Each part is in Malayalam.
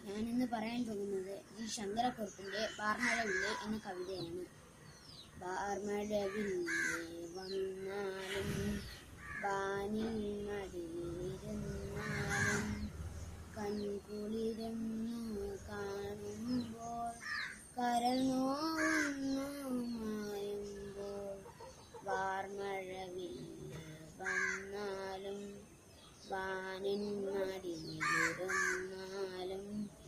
ഞാനിന്ന് പറയാൻ പോകുന്നത് ജി ശങ്കരക്കുറുപ്പിന്റെ ബാർമഴവില്ല് എന്ന കവിതയാണ് ബാർമഴവില്ല് വന്നാലും വാനിൽ മടിയിരുന്നാലും കൺകുളിരന്നു കാണുമ്പോൾ കരൾ നോവുന്നു മായുമ്പോൾ വാർമഴവില്ല് വന്നാലും വാനിൻ മടിയിരുന്നാലും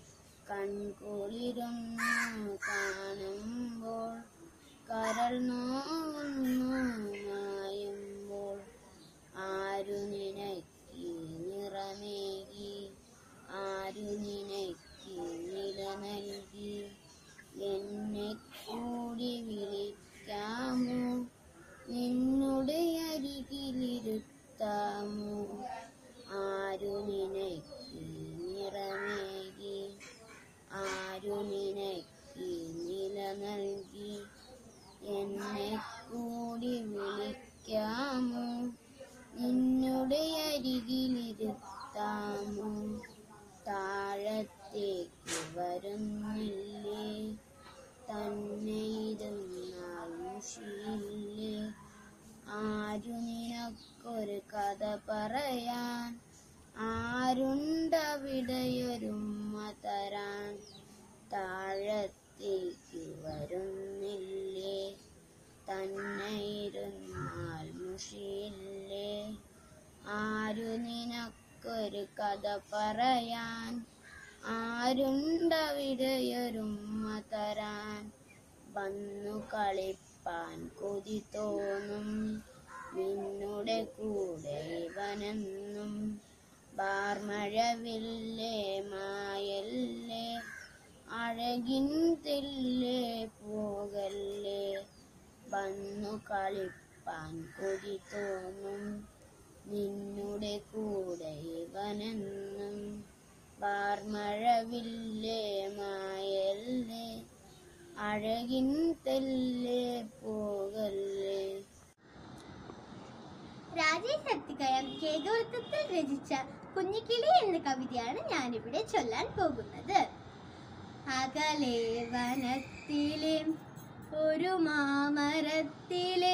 കൺകുളിരൊന്നു കാണുമ്പോൾ കരൾ നോവുന്നു മായുമ്പോൾ ആരു നിനക്ക് നിറമേകി ആരു നിനക്ക് നില നൽകി എന്നെ കൂടി വിളിക്കാമോ നിന്നുടെ അരികിലിരുത്താമോ ആരു നിനക്ക് നിറമേകി ആരു നിനക്ക് നില നൽകി എന്നെ കൂടി വിളിക്കാമോ നിന്നുടെ അരികിലിരുത്താമോ താഴത്തേക്ക് വരുന്നില്ലേ തന്നെ ഇരുന്നാൽ മുഷിയില്ലേ ആരു നിനക്കൊരു കഥ പറയാൻ ആരുണ്ടവിടെയൊരുമ്മ തരാൻ താഴത്തേക്ക് വരുന്നില്ലേ തന്നെ ഇരുന്നാൽ മുഷിയില്ലേ ആരു നിനക്കൊരു കഥ പറയാൻ ആരുണ്ടവിടെയൊരുമ്മ തരാൻ വന്നു കളിപ്പാൻ കൊതി തോന്നും നിന്നുടെ കൂടെ ഇവനെന്നും ബാർമഴവില്ലേ മായല്ലേ അഴകിൻ തെല്ലേ പോകല്ലേ വന്നു കളിപ്പാൻ കൊതി തോന്നും നിന്നുടെ കൂടെ ഇവനെന്നും വാർമഴവില്ലേ മായല്ലേ അഴകിൻ തെല്ലേ പോകല്ലേ രാജേഷ് സത്യകയം കേകവൃത്തത്തിൽ രചിച്ച കുഞ്ഞിക്കിളി എന്ന കവിതയാണ് ഞാനിവിടെ ചൊല്ലാൻ പോകുന്നത് അകലെ വനത്തിലെ ഒരു മാമരത്തിലെ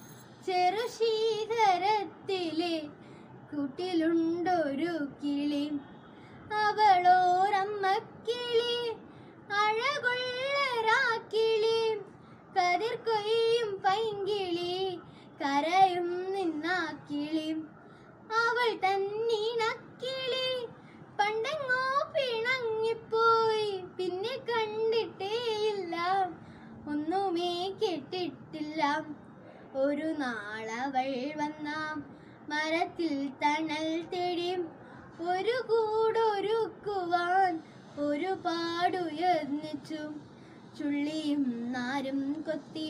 ചെറുശീകരത്തിലെ കുട്ടിലുണ്ടൊരു കിളി അവളോരമ്മക്കിളി അഴകൊള്ളരാക്കിളി കതിർ കൊയ്യും പൈങ്കിളി കരയും നിന്നാക്കിളി അവൾ തന്നീണക്കിളി പണ്ടെങ്ങോ പിണങ്ങിപ്പോയി പിന്നെ കണ്ടിട്ടേയില്ല ഒന്നുമേ കേട്ടിട്ടില്ല ഒരു നാളവൾ വന്ന മരത്തിൽ തണൽ തേടി ഒരു കൂടൊരുക്കുവാൻ ഒരു പാടുയർന്നിച്ചു ചുള്ളിയും നാരും കൊത്തി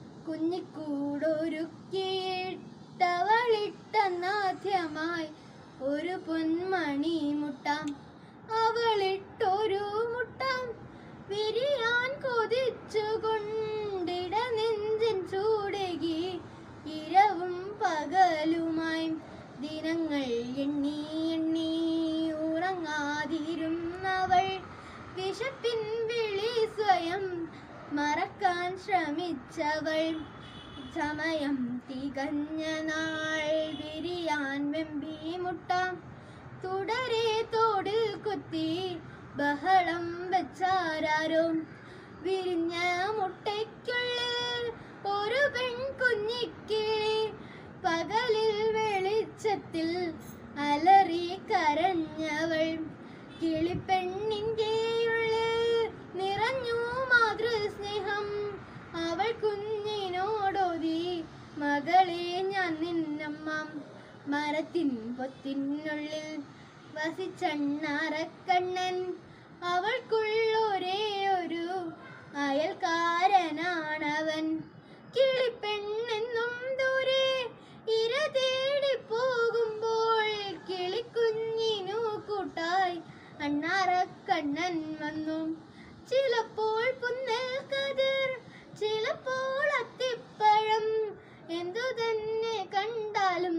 കുഞ്ഞിക്കൂടൊരുക്കിയിട്ടവളിട്ടനാദ്യമായി ഒരു പൊന്മണി മുട്ടാം അവളിട്ടൊരു മുട്ടാം വിരിയാൻ കൊതിച്ചു കൊണ്ടിട നെഞ്ചൻ ചൂടകി ഇരവും പകലുമായി ദിനങ്ങൾ എണ്ണി എണ്ണി ഉറങ്ങാതിരുന്നവൾ വിശപ്പിൻ വിളി സ്വയം മറക്കാൻ ശ്രമിച്ചവൾ സമയം തികഞ്ഞ നാൾ വിരിയാൻ വെമ്പി മുട്ടാം തുടരെ തോടിൽ കുത്തി ബഹളം വെച്ചാരോ വിരിഞ്ഞ മുട്ടയ്ക്കുള്ളിൽ ഒരു പെൺകുഞ്ഞിക്കിളി പകലിൽ വെളിച്ചത്തിൽ അലറി കരഞ്ഞവൾ കിളിപ്പെണ്ണിൻ്റെ ഉള്ളിൽ നിറഞ്ഞു മാതൃസ്നേഹം അവൾ കുഞ്ഞിനോടോതി മകളെ ഞാൻ നിന്നമ്മ മരത്തിൻ പൊത്തിനുള്ളിൽ വസിച്ചണ്ണാറക്കണ്ണൻ അവൾക്കുള്ളൊരേ ഒരു അയൽക്കാരനാണവൻ കിളിപ്പെണ്ണെന്നും ദൂരെ ഇര തേടി പോകുമ്പോൾ കിളിക്കുഞ്ഞിനു കൂട്ടായി അണ്ണാറക്കണ്ണൻ വന്നു ചിലപ്പോൾ പുന്നൽ കതിർ ചിലപ്പോൾ അത്തിപ്പഴം എന്തു തന്നെ കണ്ടാലും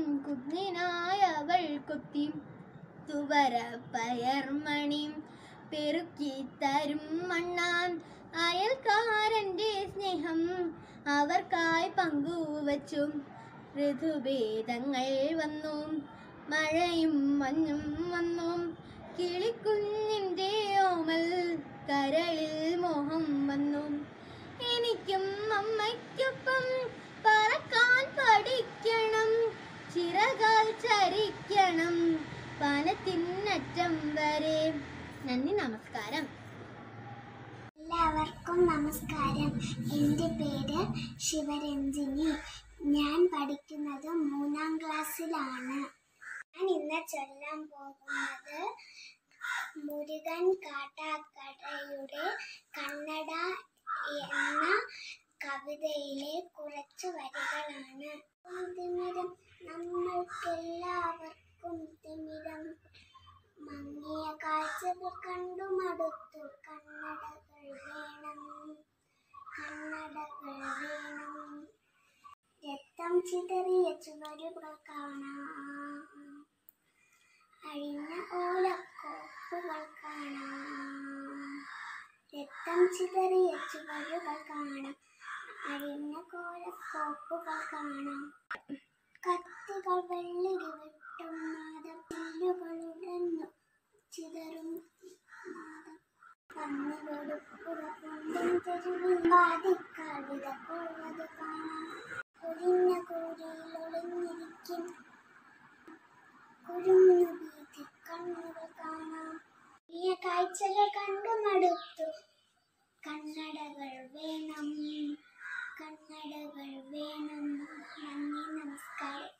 കുഞ്ഞിനായ അവൾ കൊത്തി തുവര പയർമണി പെറുക്കി തരും മണ്ണാൻ അയൽക്കാരന്റെ സ്നേഹം അവർക്കായി പങ്കുവച്ചു ഋതുഭേദങ്ങൾ വന്നു മഴയും മഞ്ഞും വന്നു കിളിക്കുഞ്ഞിൻ്റെ ഓമൽ കരളിൽ മോഹം വന്നു എനിക്കും അമ്മയ്ക്കൊപ്പം പറക്കാൻ പഠിക്കണം ചിറകാൽ ചരിക്കണം വനത്തിനറ്റം വരെ നന്ദി നമസ്കാരം എല്ലാവർക്കും നമസ്കാരം എൻ്റെ പേര് ശിവരഞ്ജിനി ഞാൻ പഠിക്കുന്നത് മൂന്നാം ക്ലാസ്സിലാണ് ഞാൻ ഇന്ന് ചൊല്ലാൻ പോകുന്നത് മുരുകൻ കാട്ടാക്കടയുടെ കന്നഡ എന്ന കവിതയിലെ കുറച്ച് വരികളാണ് തിമിരം നമ്മൾക്കെല്ലാവർക്കും തിമിരം മങ്ങിയ കാഴ്ചകൾ കണ്ടു മടുത്തു കണ്ണടകൾ വേണം കണ്ണടകൾ വേണം രക്തം ചിതറിയ ചുവരുകൾ കാണാം അഴിഞ്ഞ ഓലക്കോപ്പുകൾ കാണാം രക്തം ചിതറിയ ചുവരുകൾ കാണാം അഴിഞ്ഞ കോലക്കോപ്പുകൾ കാണാം കത്തികൾ വെള്ളിരി വെട്ടും നാദം പുല്ലുകൾ ഉടഞ്ഞു ചിതറും നാദം പന്നി കൊടുപ്പുറപ്പുണ്ടും തെരുവിൽ ബാധിക്കാവിത പോവത് കാണാം ഒഴിഞ്ഞ കൂരിയിൽ ഒളിഞ്ഞിരിക്കും കുരുങ്ങു വീതി കണ്ണുകൾ കാണാം ഈ കാഴ്ചകൾ കണ്ടു മടുത്തു കണ്ണടകൾ വേണം കണ്ണടകൾ വേണം നന്ദി നമസ്കാരം